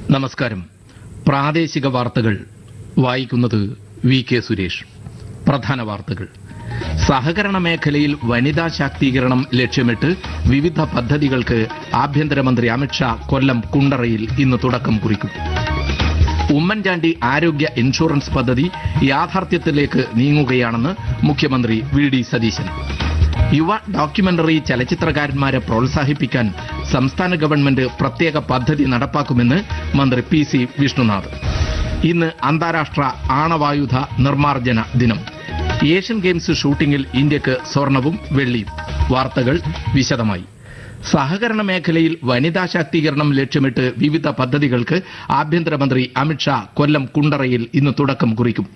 നമസ്കാരം പ്രാദേശിക വാർത്തകൾ വായിക്കുന്നത് വി കെ സുരേഷ് പ്രധാന വാർത്തകൾ സഹകരണ മേഖലയിൽ വനിതാ ശാക്തീകരണം ലക്ഷ്യമിട്ട് വിവിധ പദ്ധതികൾക്ക് ആഭ്യന്തരമന്ത്രി അമിത്ഷാ കൊല്ലം കുണ്ടറയിൽ ഇന്ന് തുടക്കം കുറിക്കും ഉമ്മൻചാണ്ടി ആരോഗ്യ ഇൻഷുറൻസ് പദ്ധതി യാഥാർത്ഥ്യത്തിലേക്ക് നീങ്ങുകയാണെന്ന് മുഖ്യമന്ത്രി വി ഡി സതീശൻ യുവ ഡോക്യുമെന്ററി ചലച്ചിത്രകാരന്മാരെ പ്രോത്സാഹിപ്പിക്കാൻ സംസ്ഥാന ഗവൺമെന്റ് പ്രത്യേക പദ്ധതി നടപ്പാക്കുമെന്ന് മന്ത്രി പി സി വിഷ്ണുനാഥ് ഇന്ന് അന്താരാഷ്ട്ര ആണവായുധ നിർമ്മാർജ്ജന ദിനം ഏഷ്യൻ ഗെയിംസ് ഷൂട്ടിംഗിൽ ഇന്ത്യക്ക് സ്വർണവും വെള്ളിയും വാർത്തകൾ വിശദമായി സഹകരണ മേഖലയിൽ വനിതാ ശാക്തീകരണം ലക്ഷ്യമിട്ട് വിവിധ പദ്ധതികൾക്ക് ആഭ്യന്തരമന്ത്രി അമിത്ഷാ കൊല്ലം കുണ്ടറയിൽ ഇന്ന് തുടക്കം കുറിക്കും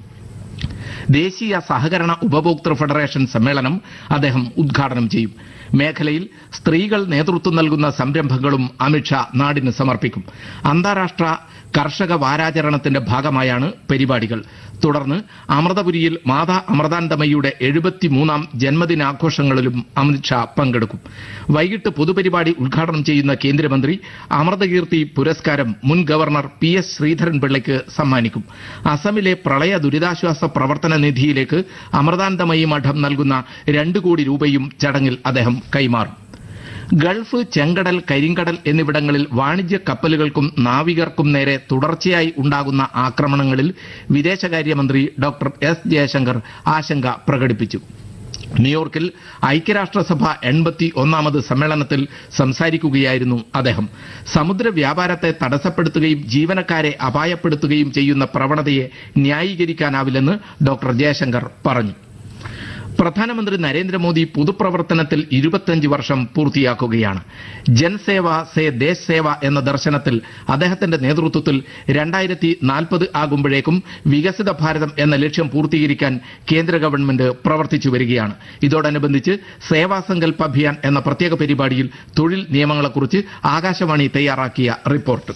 ദേശീയ സഹകരണ ഉപഭോക്തൃ ഫെഡറേഷൻ സമ്മേളനം അദ്ദേഹം ഉദ്ഘാടനം ചെയ്യും മേഖലയിൽ സ്ത്രീകൾ നേതൃത്വം നൽകുന്ന സംരംഭങ്ങളും അമിത്ഷാ നാടിന് സമർപ്പിക്കും അന്താരാഷ്ട്ര കർഷക വാരാചരണത്തിന്റെ ഭാഗമായാണ് പരിപാടികൾ തുടർന്ന് അമൃതപുരിയിൽ മാതാ അമൃതാനന്ദമയിയുടെ എഴുപത്തിമൂന്നാം ജന്മദിനാഘോഷങ്ങളിലും അമിത്ഷാ പങ്കെടുക്കും വൈകിട്ട് പൊതുപരിപാടി ഉദ്ഘാടനം ചെയ്യുന്ന കേന്ദ്രമന്ത്രി അമൃതകീർത്തി പുരസ്കാരം മുൻ ഗവർണർ പി എസ് ശ്രീധരൻപിള്ളയ്ക്ക് സമ്മാനിക്കും അസമിലെ പ്രളയ ദുരിതാശ്വാസ പ്രവർത്തന നിധിയിലേക്ക് അമൃതാനന്ദമയി മഠം നൽകുന്ന രണ്ട് കോടി രൂപയും ചടങ്ങിൽ അദ്ദേഹം കൈമാറും ഗൾഫ് ചെങ്കടൽ കരിങ്കടൽ എന്നിവിടങ്ങളിൽ വാണിജ്യ കപ്പലുകൾക്കും നാവികർക്കും നേരെ തുടർച്ചയായി ഉണ്ടാകുന്ന ആക്രമണങ്ങളിൽ വിദേശകാര്യമന്ത്രി ഡോക്ടർ എസ് ജയശങ്കർ ആശങ്ക പ്രകടിപ്പിച്ചു ന്യൂയോർക്കിൽ ഐക്യരാഷ്ട്രസഭ എൺപത്തി ഒന്നാമത് സമ്മേളനത്തിൽ സംസാരിക്കുകയായിരുന്നു അദ്ദേഹം സമുദ്ര വ്യാപാരത്തെ തടസ്സപ്പെടുത്തുകയും ജീവനക്കാരെ അപായപ്പെടുത്തുകയും ചെയ്യുന്ന പ്രവണതയെ ന്യായീകരിക്കാനാവില്ലെന്ന് ഡോക്ടർ ജയശങ്കർ പറഞ്ഞു പ്രധാനമന്ത്രി നരേന്ദ്രമോദി പൊതുപ്രവർത്തനത്തിൽ ഇരുപത്തിയഞ്ച് വർഷം പൂർത്തിയാക്കുകയാണ് ജൻസേവ സേ ദേശ് സേവ എന്ന ദർശനത്തിൽ അദ്ദേഹത്തിന്റെ നേതൃത്വത്തിൽ രണ്ടായിരത്തി നാൽപ്പത് ആകുമ്പോഴേക്കും വികസിത ഭാരതം എന്ന ലക്ഷ്യം പൂർത്തീകരിക്കാൻ കേന്ദ്ര ഗവൺമെന്റ് പ്രവർത്തിച്ചു വരികയാണ് ഇതോടനുബന്ധിച്ച് സേവാസങ്കൽപ് അഭിയാൻ എന്ന പ്രത്യേക പരിപാടിയിൽ തൊഴിൽ നിയമങ്ങളെക്കുറിച്ച് ആകാശവാണി തയ്യാറാക്കിയ റിപ്പോർട്ട്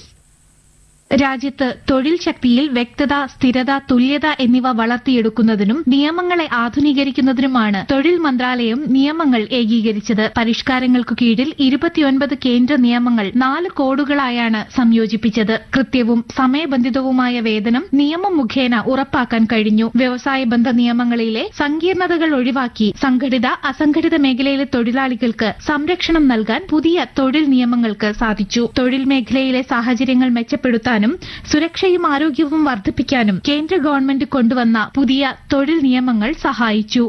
രാജ്യത്ത് തൊഴിൽ ശക്തിയിൽ വ്യക്തത സ്ഥിരത തുല്യത എന്നിവ വളർത്തിയെടുക്കുന്നതിനും നിയമങ്ങളെ ആധുനീകരിക്കുന്നതിനുമാണ് തൊഴിൽ മന്ത്രാലയം നിയമങ്ങൾ ഏകീകരിച്ചത് പരിഷ്കാരങ്ങൾക്കു കീഴിൽ ഇരുപത്തിയൊൻപത് കേന്ദ്ര നിയമങ്ങൾ നാല് കോഡുകളായാണ് സംയോജിപ്പിച്ചത് കൃത്യവും സമയബന്ധിതവുമായ വേതനം നിയമം മുഖേന ഉറപ്പാക്കാൻ കഴിഞ്ഞു വ്യവസായ ബന്ധ നിയമങ്ങളിലെ സങ്കീർണതകൾ ഒഴിവാക്കി സംഘടിത അസംഘടിത മേഖലയിലെ തൊഴിലാളികൾക്ക് സംരക്ഷണം നൽകാൻ പുതിയ തൊഴിൽ നിയമങ്ങൾക്ക് സാധിച്ചു തൊഴിൽ മേഖലയിലെ സാഹചര്യങ്ങൾ മെച്ചപ്പെടുത്താനും സുരക്ഷയും ആരോഗ്യവും വർദ്ധിപ്പിക്കാനും കേന്ദ്ര ഗവൺമെന്റ് കൊണ്ടുവന്ന പുതിയ തൊഴിൽ നിയമങ്ങൾ സഹായിച്ചു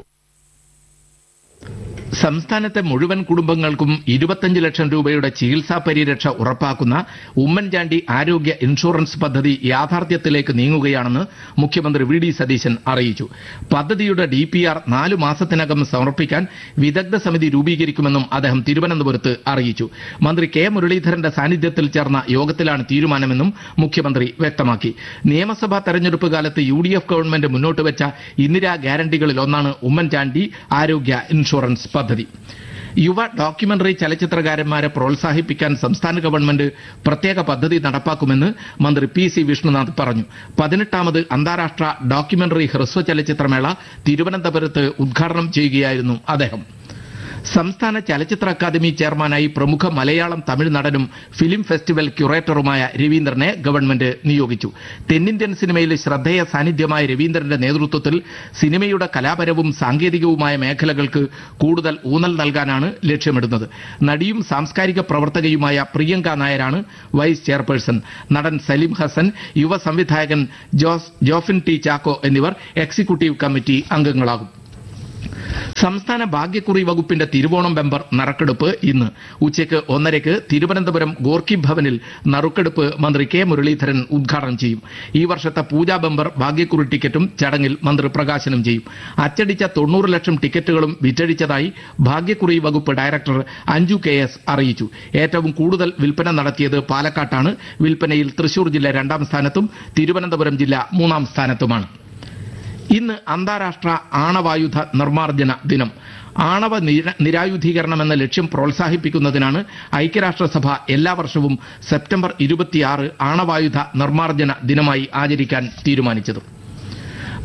സംസ്ഥാനത്തെ മുഴുവൻ കുടുംബങ്ങൾക്കും ഇരുപത്തഞ്ച് ലക്ഷം രൂപയുടെ ചികിത്സാ പരിരക്ഷ ഉറപ്പാക്കുന്ന ഉമ്മൻചാണ്ടി ആരോഗ്യ ഇൻഷുറൻസ് പദ്ധതി യാഥാർത്ഥ്യത്തിലേക്ക് നീങ്ങുകയാണെന്ന് മുഖ്യമന്ത്രി വി ഡി സതീശൻ അറിയിച്ചു പദ്ധതിയുടെ ഡി പി ആർ നാലു മാസത്തിനകം സമർപ്പിക്കാൻ വിദഗ്ധ സമിതി രൂപീകരിക്കുമെന്നും അദ്ദേഹം തിരുവനന്തപുരത്ത് അറിയിച്ചു മന്ത്രി കെ മുരളീധരന്റെ സാന്നിധ്യത്തിൽ ചേർന്ന യോഗത്തിലാണ് തീരുമാനമെന്നും മുഖ്യമന്ത്രി വ്യക്തമാക്കി നിയമസഭാ തെരഞ്ഞെടുപ്പ് കാലത്ത് യു ഡി എഫ് ഗവൺമെന്റ് മുന്നോട്ട് വെച്ച ഇന്ദിരാ ഗ്യാരണ്ടികളിൽ ഒന്നാണ് ഉമ്മൻചാണ്ടി ആരോഗ്യ ഇൻഷുറൻസ് പദ്ധതി യുവ ഡോക്യുമെന്ററി ചലച്ചിത്രകാരന്മാരെ പ്രോത്സാഹിപ്പിക്കാൻ സംസ്ഥാന ഗവൺമെന്റ് പ്രത്യേക പദ്ധതി നടപ്പാക്കുമെന്ന് മന്ത്രി പി സി വിഷ്ണുനാഥ് പറഞ്ഞു പതിനെട്ടാമത് അന്താരാഷ്ട്ര ഡോക്യുമെന്ററി ഹ്രസ്വ ചലച്ചിത്രമേള തിരുവനന്തപുരത്ത് ഉദ്ഘാടനം ചെയ്യുകയായിരുന്നു അദ്ദേഹം സംസ്ഥാന ചലച്ചിത്ര അക്കാദമി ചെയർമാനായി പ്രമുഖ മലയാളം തമിഴ് നടനും ഫിലിം ഫെസ്റ്റിവൽ ക്യൂറേറ്ററുമായ രവീന്ദ്രനെ ഗവൺമെന്റ് നിയോഗിച്ചു തെന്നിന്ത്യൻ സിനിമയിൽ ശ്രദ്ധേയ സാന്നിധ്യമായ രവീന്ദ്രന്റെ നേതൃത്വത്തിൽ സിനിമയുടെ കലാപരവും സാങ്കേതികവുമായ മേഖലകൾക്ക് കൂടുതൽ ഊന്നൽ നൽകാനാണ് ലക്ഷ്യമിടുന്നത് നടിയും സാംസ്കാരിക പ്രവർത്തകയുമായ പ്രിയങ്ക നായരാണ് വൈസ് ചെയർപേഴ്സൺ നടൻ സലീം ഹസൻ യുവ സംവിധായകൻ ജോസ് ജോഫിൻ ടി ചാക്കോ എന്നിവർ എക്സിക്യൂട്ടീവ് കമ്മിറ്റി അംഗങ്ങളാകും സംസ്ഥാന ഭാഗ്യക്കുറി വകുപ്പിന്റെ തിരുവോണം ബെമ്പർ നറുക്കെടുപ്പ് ഇന്ന് ഉച്ചയ്ക്ക് ഒന്നരയ്ക്ക് തിരുവനന്തപുരം ഗോർക്കി ഭവനിൽ നറുക്കെടുപ്പ് മന്ത്രി കെ മുരളീധരൻ ഉദ്ഘാടനം ചെയ്യും ഈ വർഷത്തെ പൂജാ ബെമ്പർ ഭാഗ്യക്കുറി ടിക്കറ്റും ചടങ്ങിൽ മന്ത്രി പ്രകാശനം ചെയ്യും അച്ചടിച്ച തൊണ്ണൂറ് ലക്ഷം ടിക്കറ്റുകളും വിറ്റഴിച്ചതായി ഭാഗ്യക്കുറി വകുപ്പ് ഡയറക്ടർ അഞ്ജു കെ എസ് അറിയിച്ചു ഏറ്റവും കൂടുതൽ വിൽപ്പന നടത്തിയത് പാലക്കാട്ടാണ് വിൽപ്പനയിൽ തൃശൂർ ജില്ല രണ്ടാം സ്ഥാനത്തും തിരുവനന്തപുരം ജില്ല മൂന്നാം സ്ഥാനത്തുമാണ് ഇന്ന് അന്താരാഷ്ട്ര ആണവായുധ നിർമ്മാർജ്ജന ദിനം ആണവ നിര- നിരായുധീകരണം എന്ന ലക്ഷ്യം പ്രോത്സാഹിപ്പിക്കുന്നതിനാണ് ഐക്യരാഷ്ട്രസഭ എല്ലാ വർഷവും സെപ്റ്റംബർ ഇരുപത്തിയാറ് ആണവായുധ നിർമ്മാർജ്ജന ദിനമായി ആചരിക്കാൻ തീരുമാനിച്ചത്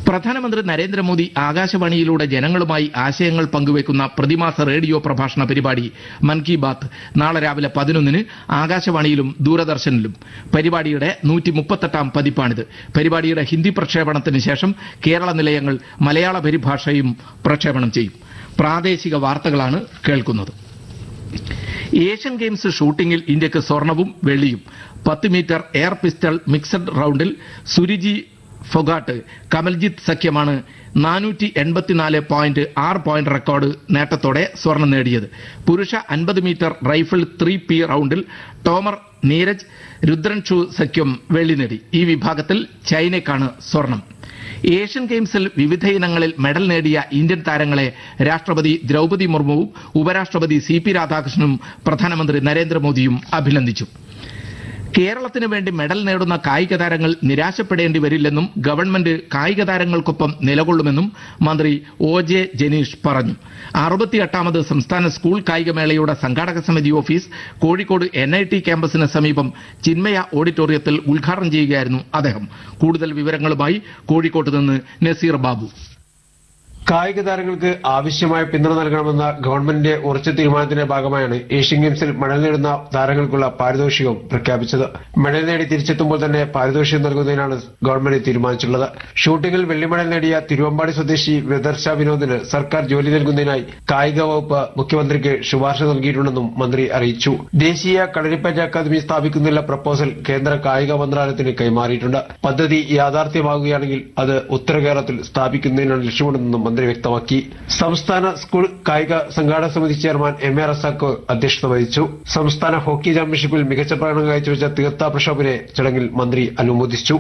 പ്രധാനമന്ത്രി നരേന്ദ്രമോദി ആകാശവാണിയിലൂടെ ജനങ്ങളുമായി ആശയങ്ങൾ പങ്കുവയ്ക്കുന്ന പ്രതിമാസ റേഡിയോ പ്രഭാഷണ പരിപാടി മൻ കി ബാത്ത് നാളെ രാവിലെ പതിനൊന്നിന് ആകാശവാണിയിലും ദൂരദർശനിലും പരിപാടിയുടെ നൂറ്റി മുപ്പത്തെട്ടാം പതിപ്പാണിത് പരിപാടിയുടെ ഹിന്ദി പ്രക്ഷേപണത്തിന് ശേഷം കേരള നിലയങ്ങൾ മലയാള പരിഭാഷയും പ്രക്ഷേപണം ചെയ്യും പ്രാദേശിക വാർത്തകളാണ് കേൾക്കുന്നത് ഏഷ്യൻ ഗെയിംസ് ഷൂട്ടിംഗിൽ ഇന്ത്യക്ക് സ്വർണവും വെള്ളിയും പത്ത് മീറ്റർ എയർ പിസ്റ്റൾ മിക്സഡ് റൌണ്ടിൽ സുരിജി ഫൊഗാട്ട് കമൽജിത്ത് സഖ്യമാണ് നാനൂറ്റി എൺപത്തിനാല് പോയിന്റ് ആറ് പോയിന്റ് റെക്കോർഡ് നേട്ടത്തോടെ സ്വർണം നേടിയത് പുരുഷ അൻപത് മീറ്റർ റൈഫിൾ ത്രീ പി റൌണ്ടിൽ ടോമർ നീരജ് രുദ്രൻഷു സഖ്യം വെള്ളി നേടി ഈ വിഭാഗത്തിൽ ചൈനയ്ക്കാണ് സ്വർണം ഏഷ്യൻ ഗെയിംസിൽ വിവിധ ഇനങ്ങളിൽ മെഡൽ നേടിയ ഇന്ത്യൻ താരങ്ങളെ രാഷ്ട്രപതി ദ്രൗപതി മുർമുവും ഉപരാഷ്ട്രപതി സി പി രാധാകൃഷ്ണനും പ്രധാനമന്ത്രി നരേന്ദ്രമോദിയും അഭിനന്ദിച്ചു കേരളത്തിന് വേണ്ടി മെഡൽ നേടുന്ന കായിക താരങ്ങൾ നിരാശപ്പെടേണ്ടി വരില്ലെന്നും ഗവൺമെന്റ് കായിക താരങ്ങൾക്കൊപ്പം നിലകൊള്ളുമെന്നും മന്ത്രി ഒ ജെ ജനീഷ് പറഞ്ഞു അറുപത്തിയെട്ടാമത് സംസ്ഥാന സ്കൂൾ കായികമേളയുടെ സംഘാടക സമിതി office Kozhikode N I T ക്യാമ്പസിന് സമീപം ചിന്മയ ഓഡിറ്റോറിയത്തിൽ ഉദ്ഘാടനം ചെയ്യുകയായിരുന്നു അദ്ദേഹം കൂടുതൽ വിവരങ്ങളുമായി കോഴിക്കോട്ട് നിന്ന് നസീർ ബാബു കായിക താരങ്ങൾക്ക് ആവശ്യമായ പിന്തുണ നൽകണമെന്ന ഗവൺമെന്റിന്റെ ഉറച്ച തീരുമാനത്തിന്റെ ഭാഗമായാണ് ഏഷ്യൻ ഗെയിംസിൽ മെഡൽ നേടുന്ന താരങ്ങൾക്കുള്ള പാരിതോഷികം പ്രഖ്യാപിച്ചത് മെഡൽ നേടി തിരിച്ചെത്തുമ്പോൾ തന്നെ പാരിതോഷികം നൽകുന്നതിനാണ് ഗവൺമെന്റ് തീരുമാനിച്ചിട്ടുള്ളത് ഷൂട്ടിംഗിൽ വെള്ളി മെഡൽ നേടിയ തിരുവമ്പാടി സ്വദേശി വിദർശ വിനോദിന് സർക്കാർ ജോലി നൽകുന്നതിനായി കായിക വകുപ്പ് മുഖ്യമന്ത്രിക്ക് ശുപാർശ നൽകിയിട്ടുണ്ടെന്നും മന്ത്രി അറിയിച്ചു ദേശീയ കളരിപ്പയറ്റ് അക്കാദമി സ്ഥാപിക്കുന്നതിനുള്ള പ്രപ്പോസൽ കേന്ദ്ര കായിക മന്ത്രാലയത്തിന് കൈമാറിയിട്ടുണ്ട് പദ്ധതി യാഥാർത്ഥ്യമാകുകയാണെങ്കിൽ അത് ഉത്തര കേരളത്തിൽ സ്ഥാപിക്കുന്നതിനാണ് ലക്ഷ്യമിടുന്നതെന്നും മന്ത്രി വ്യക്തമാക്കി സംസ്ഥാന സ്കൂൾ കായിക സംഘാടക സമിതി ചെയർമാൻ എം എ റസാഖ് അധ്യക്ഷത വഹിച്ചു സംസ്ഥാന ഹോക്കി ചാമ്പ്യൻഷിപ്പിൽ മികച്ച പ്രകടനം കാഴ്ചവെച്ച തീർത്ഥ പ്രക്ഷോഭിനെ ചടങ്ങിൽ മന്ത്രി അനുമോദിച്ചു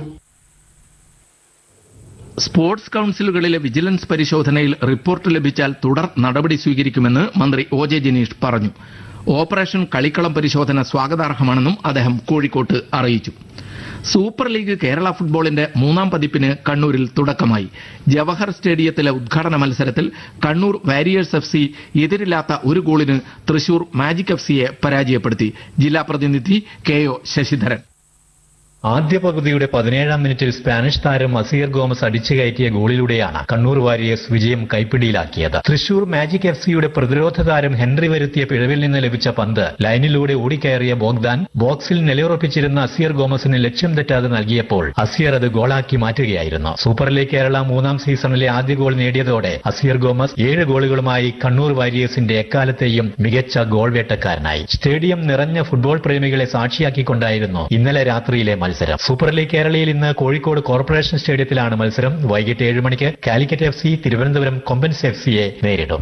സ്പോർട്സ് കൌൺസിലുകളിലെ വിജിലൻസ് പരിശോധനയിൽ റിപ്പോർട്ട് ലഭിച്ചാൽ തുടർ നടപടി സ്വീകരിക്കുമെന്ന് മന്ത്രി ഒ ജെ ജനീഷ് പറഞ്ഞു ഓപ്പറേഷൻ കളിക്കളം പരിശോധന സ്വാഗതാർഹമാണെന്നും അദ്ദേഹം കോഴിക്കോട്ട് അറിയിച്ചു സൂപ്പർ ലീഗ് കേരള ഫുട്ബോളിന്റെ മൂന്നാം പതിപ്പിന് കണ്ണൂരിൽ തുടക്കമായി ജവഹർ സ്റ്റേഡിയത്തിലെ ഉദ്ഘാടന മത്സരത്തിൽ കണ്ണൂർ വാരിയേഴ്സ് എഫ് സി എതിരില്ലാത്ത ഒരു ഗോളിന് തൃശൂർ മാജിക് എഫ് സിയെ പരാജയപ്പെടുത്തി ജില്ലാ പ്രതിനിധി കെ ഒ ശശിധരൻ ആദ്യ പകുതിയുടെ പതിനേഴാം മിനിറ്റിൽ സ്പാനിഷ് താരം അസീർ ഗോമസ് അടിച്ചു കയറ്റിയ ഗോളിലൂടെയാണ് കണ്ണൂർ വാരിയേഴ്സ് വിജയം കൈപ്പിടിയിലാക്കിയത് തൃശൂർ മാജിക് എഫ് സിയുടെ പ്രതിരോധ താരം ഹെൻറി വരുത്തിയ പിഴവിൽ നിന്ന് ലഭിച്ച പന്ത് ലൈനിലൂടെ ഓടിക്കയറിയ ബോഗ്ദാൻ ബോക്സിൽ നിലയുറപ്പിച്ചിരുന്ന അസീർ ഗോമസിന് ലക്ഷ്യം തെറ്റാതെ നൽകിയപ്പോൾ അസീർ അത് ഗോളാക്കി മാറ്റുകയായിരുന്നു സൂപ്പർ ലീഗ് കേരള മൂന്നാം സീസണിലെ ആദ്യ ഗോൾ നേടിയതോടെ അസീർ ഗോമസ് ഏഴ് ഗോളുകളുമായി കണ്ണൂർ വാരിയേഴ്സിന്റെ എക്കാലത്തെയും മികച്ച ഗോൾ വേട്ടക്കാരനായി സ്റ്റേഡിയം നിറഞ്ഞ ഫുട്ബോൾ പ്രേമികളെ സാക്ഷിയാക്കിക്കൊണ്ടായിരുന്നു ഇന്നലെ രാത്രിയിലെ മത്സരം സൂപ്പർ ലീഗ് കേരളയിൽ ഇന്ന് കോഴിക്കോട് കോർപ്പറേഷൻ സ്റ്റേഡിയത്തിലാണ് മത്സരം വൈകിട്ട് ഏഴ് മണിക്ക് Calicut F C Thiruvananthapuram Kombans F സിയെ നേരിടും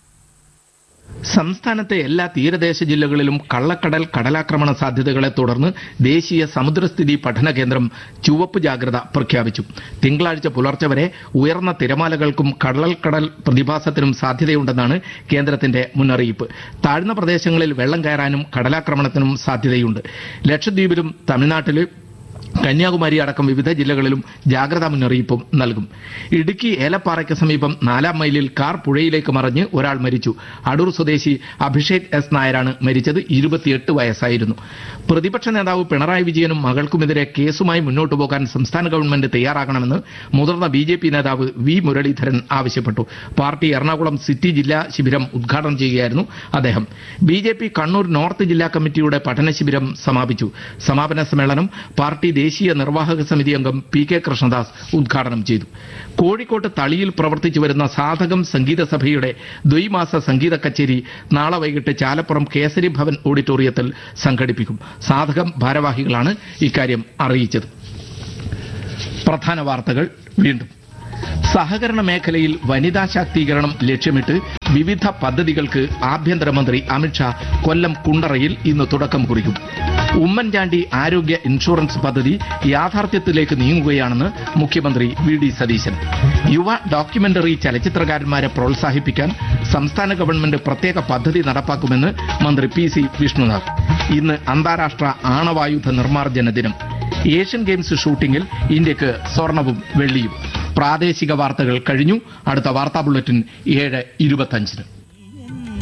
സംസ്ഥാനത്തെ എല്ലാ തീരദേശ ജില്ലകളിലും കള്ളക്കടൽ കടലാക്രമണ സാധ്യതകളെ തുടർന്ന് ദേശീയ സമുദ്രസ്ഥിതി പഠന കേന്ദ്രം ചുവപ്പ് ജാഗ്രത പ്രഖ്യാപിച്ചു തിങ്കളാഴ്ച പുലർച്ചെ വരെ ഉയർന്ന തിരമാലകൾക്കും കടൽക്കടൽ പ്രതിഭാസത്തിനും സാധ്യതയുണ്ടെന്നാണ് കേന്ദ്രത്തിന്റെ മുന്നറിയിപ്പ് താഴ്ന്ന പ്രദേശങ്ങളിൽ വെള്ളം കയറാനും കടലാക്രമണത്തിനും സാധ്യതയുണ്ട് ലക്ഷദ്വീപിലും തമിഴ്നാട്ടിലും കന്യാകുമാരി അടക്കം വിവിധ ജില്ലകളിലും ജാഗ്രതാ മുന്നറിയിപ്പും നൽകും ഇടുക്കി ഏലപ്പാറയ്ക്ക് സമീപം നാലാം മൈലിൽ കാർ പുഴയിലേക്ക് മറിഞ്ഞ് ഒരാൾ മരിച്ചു അടൂർ സ്വദേശി അഭിഷേക് എസ് നായരാണ് മരിച്ചത് ഇരുപത്തിയെട്ട് വയസ്സായിരുന്നു പ്രതിപക്ഷ നേതാവ് പിണറായി വിജയനും മകൾക്കുമെതിരെ കേസുമായി മുന്നോട്ടു പോകാൻ സംസ്ഥാന ഗവൺമെന്റ് തയ്യാറാകണമെന്ന് മുതിർന്ന ബി ജെ പി നേതാവ് വി മുരളീധരൻ ആവശ്യപ്പെട്ടു പാർട്ടി എറണാകുളം സിറ്റി ജില്ലാ ശിബിരം ഉദ്ഘാടനം ചെയ്യുകയായിരുന്നു അദ്ദേഹം B J P Kannur north ജില്ലാ കമ്മിറ്റിയുടെ പഠന ശിബിരം സമാപിച്ചു സമാപന സമ്മേളനം പാർട്ടി ദേശീയ നിർവാഹക സമിതി അംഗം പി കെ കൃഷ്ണദാസ് ഉദ്ഘാടനം ചെയ്തു കോഴിക്കോട്ട് തളിയിൽ പ്രവർത്തിച്ചു വരുന്ന സാധകം സംഗീത സഭയുടെ ദ്വൈമാസ സംഗീത കച്ചേരി നാളെ വൈകിട്ട് ചാലപ്പുറം കേസരി ഭവൻ ഓഡിറ്റോറിയത്തിൽ സംഘടിപ്പിക്കും സാധകം ഭാരവാഹികളാണ് ഇക്കാര്യം അറിയിച്ചത് പ്രധാന വാർത്തകൾ വീണ്ടും സഹകരണ മേഖലയിൽ വനിതാ ശാക്തീകരണം ലക്ഷ്യമിട്ട് വിവിധ പദ്ധതികൾക്ക് ആഭ്യന്തരമന്ത്രി അമിത്ഷാ കൊല്ലം കുണ്ടറയിൽ ഇന്ന് തുടക്കം കുറിക്കും ഉമ്മൻചാണ്ടി ആരോഗ്യ ഇൻഷുറൻസ് പദ്ധതി യാഥാർത്ഥ്യത്തിലേക്ക് നീങ്ങുകയാണെന്ന് മുഖ്യമന്ത്രി വി ഡി സതീശൻ യുവ ഡോക്യുമെന്ററി ചലച്ചിത്രകാരന്മാരെ പ്രോത്സാഹിപ്പിക്കാൻ സംസ്ഥാന ഗവൺമെന്റ് പ്രത്യേക പദ്ധതി നടപ്പാക്കുമെന്ന് മന്ത്രി പി സി വിഷ്ണുനാഥ് ഇന്ന് അന്താരാഷ്ട്ര ആണവായുധ നിർമ്മാർജ്ജന ദിനം ഏഷ്യൻ ഗെയിംസ് ഷൂട്ടിംഗിൽ ഇന്ത്യക്ക് സ്വർണവും വെള്ളിയും പ്രാദേശിക വാർത്തകൾ കഴിഞ്ഞു അടുത്ത വാർത്താ ബുള്ളറ്റിൻ ഏഴ് ഇരുപത്തഞ്ചിന്